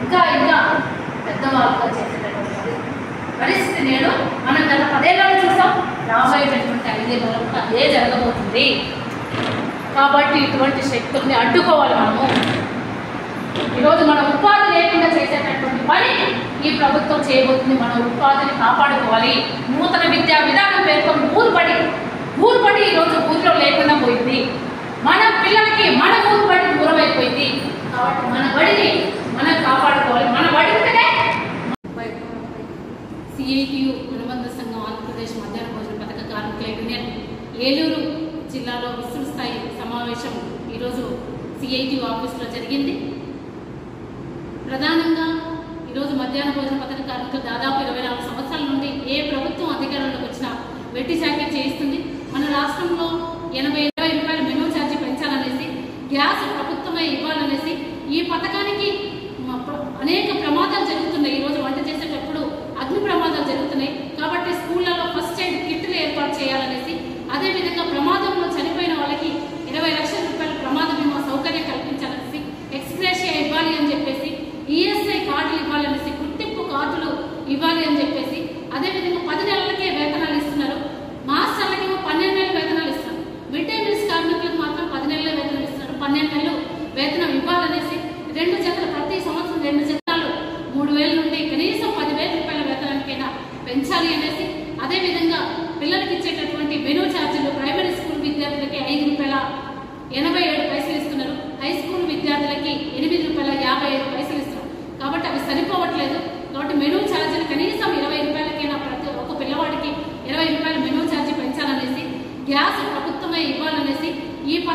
ఇంకా ఇంకా పెద్దవాళ్ళుగా చేసేటటువంటి పరిస్థితి నేడు మనం గత పదేళ్ళలో చూసాం రాబోయేటటువంటి ఐదేళ్లలో కూడా అదే జరగబోతుంది కాబట్టి ఇటువంటి శక్తుల్ని అడ్డుకోవాలి మనము ఈరోజు మన ఉపాధి లేకుండా చేసేటటువంటి పని ఈ ప్రభుత్వం చేయబోతుంది మన ఉపాధిని కాపాడుకోవాలి నూతన విద్యా విధానం పేరుతో ఊరుపడి ఊరుపడి ఈరోజు ఊరిలో లేకుండా పోయింది మన పిల్లలకి మన ఊరుపడి దూరం అయిపోయింది కాబట్టి మన బడిని మనం కాపాడుకోవాలి మన బడి ఉంటేనే సిఐటియు అనుబంధ సంఘం ఆంధ్రప్రదేశ్ మధ్యాహ్న భోజన పథక కార్మికుల యూనియన్ ఏలూరు జిల్లాలో విస్తృత స్థాయి సమావేశం ఈరోజు సిఐటియు ఆఫీసులో జరిగింది ప్రధానంగా ఈరోజు మధ్యాహ్న భోజన పథక కార్మికులు దాదాపు ఇరవై నాలుగు సంవత్సరాల నుండి ఏ ప్రభుత్వం అధికారంలోకి వచ్చినా వెట్టి చాకరీ చేయిస్తుంది మన రాష్ట్రంలో ఎనభై ఇరవై రూపాయల మెనూ ఛార్జీ పెంచాలనేసి గ్యాస్ ప్రభుత్వమే ఇవ్వాలనేసి ఈ పథకానికి మ- ప్ర- అనేక ప్రమాదాలు జరుగుతున్నాయి ఈరోజు వంట చేసేటప్పుడు అగ్ని ప్రమాదాలు జరుగుతున్నాయి కాబట్టి స్కూళ్ళలో ఫస్ట్ ఎయిడ్ కిట్లు ఏర్పాటు చేయాలనేసి అదేవిధంగా ప్రమాదంలో చనిపోయిన వాళ్ళకి ఇరవై లక్షల రూపాయల ప్రమాద బీమా సౌకర్యం కల్పించాలనేసి ఎక్స్గ్రేషియా ఇవ్వాలి అని చెప్పేసి ఈఎస్ఐ కార్డులు ఇవ్వాలనేసి గుర్తింపు కార్డులు ఇవ్వాలి అని చెప్పేసి అదేవిధంగా పది నెలలకే వేతనాలు ఇస్తున్నారు మాస్టర్లకేమో పన్నెండు నెలల వేతనాలు ఇస్తారు మిడ్ డే మీల్స్ కార్మికులకు మాత్రం పది నెలల వేతనం ఇస్తున్నారు పన్నెండు నెలలు వేతనం ఇవ్వాలనేసి రెండు జతలు ప్రతి సంవత్సరం రెండు జతలు మూడు వేల నుండి కనీసం పదివేల రూపాయల వేతనానికైనా పెంచాలి అనేసి అదేవిధంగా పిల్లలకి ఇచ్చేటటువంటి మెనూ ఛార్జీలు ప్రైమరీ స్కూల్ విద్యార్థులకి ఐదు రూపాయల ఎనభై ఏడు పైసలు ఇస్తున్నారు హై స్కూల్ విద్యార్థులకి ఎనిమిది రూపాయల యాభై ఐదు పైసలు ఇస్తున్నారు కాబట్టి అవి సరిపోవట్లేదు కాబట్టి మెనూ ఛార్జీలు కనీసం ఇరవై రూపాయలకైనా ప్రతి ఒక్క పిల్లవాడికి ఇరవై రూపాయల మెనూ ఛార్జీ పెంచాలనేసి గ్యాస్ ప్రభుత్వమే ఇవ్వాలనేసి ఈ పథకం